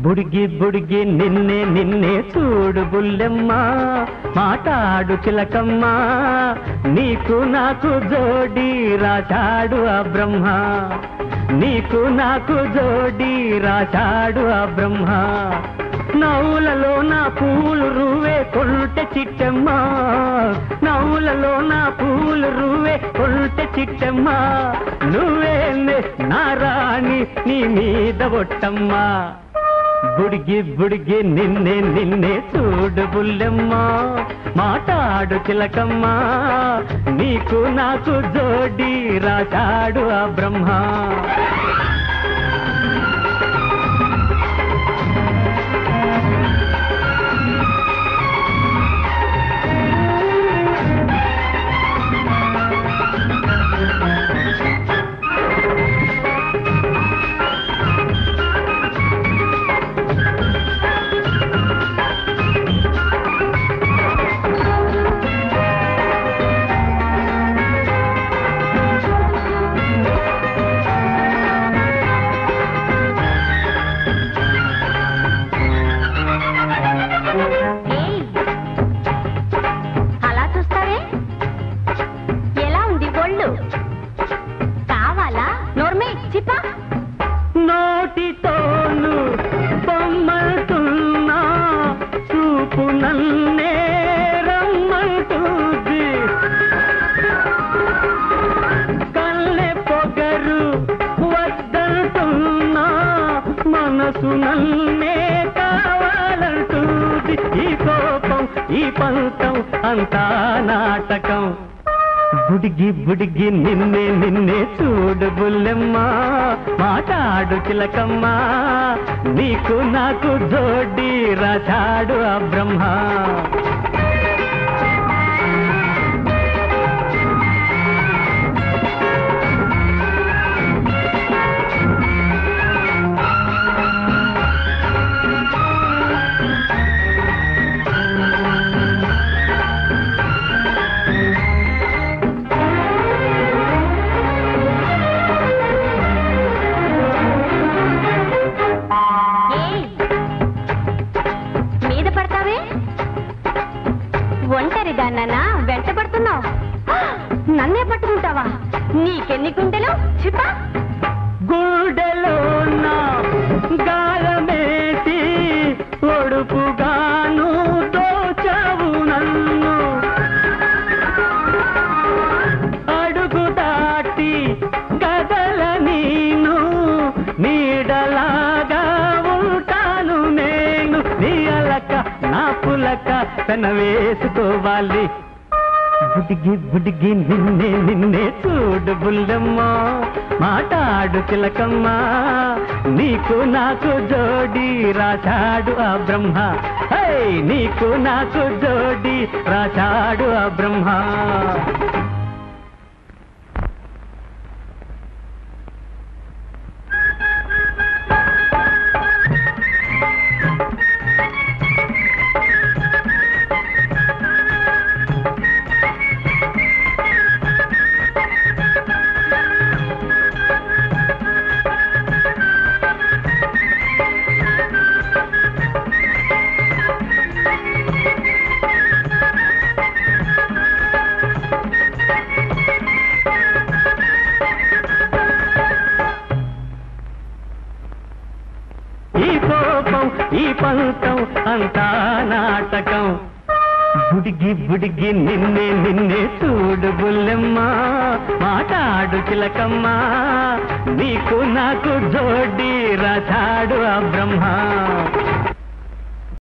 బుడిగి బుడిగి నిన్నే నిన్నే చూడు బుల్లెమ్మ మాటాడు చిలకమ్మ నీకు నాకు జోడి రాశాడు ఆ బ్రహ్మ నీకు నాకు జోడి రాశాడు ఆ బ్రహ్మ నవ్వులలో నా పూలు రువే కొంటె చిట్టమ్మ నవ్వులలో నా పూలు రువే కొంటె చిట్టమ్మ నువ్వే నా రాణి నీ మీద ఒట్టమ్మా బుడిగి బుడిగి నిన్నే నిన్నే చూడు బుల్లెమ్మ మాటాడు చిలకమ్మ నీకు నాకు జోడి రాశాడు ఆ బ్రహ్మ ఏయ్, అలా చూస్తావే ఎలా ఉంది ఒళ్ళు కావాలా నోర్మే చిప్పా నోటితోను బొమ్మలుతున్నా చూపు నన్నే రమ్మంటుంది కళ్ళె పొగరు వద్దంటున్నా మనసు నన్నే కావాలంటుంది ఈ కోపం ఈ పంతం అంతా నాటకం బుడిగి బుడిగి నిన్నే నిన్నే చూడు బుల్లెమ్మ మాటాడు చిలకమ్మ నీకు నాకు జోడి రాశాడు ఆ బ్రహ్మ ఏయ్, మీద పడతావే ఒంటరిదాన్నా వెంట పడుతున్నావు నన్నే పట్టుకుంటావా నీకెన్ని గుండెలు చిప్పా గుండెలోన గాలమేసి ఒడుపుగాను దోచావు నన్ను అడుగు దాటి కదల నీను నీడలాగా ఉంటాను నేను నీ అలక నా పులక తన వేసుకోవాలి బుడిగి బుడిగి నిన్నే నిన్నే చూడు బుల్లమ్మ మాటాడు చిలకమ్మ నీకు నాకు జోడి రాశాడు ఆ బ్రహ్మ హై నీకు నాకు జోడి రాశాడు ఆ బ్రహ్మ ఈ కోపం ఈ పంతం అంతా నాటకం బుడిగి బుడిగి నిన్నే నిన్నే చూడు బుల్లెమ్మ మాటాడు చిలకమ్మ నీకు నాకు జోడి రాశాడు ఆ బ్రహ్మ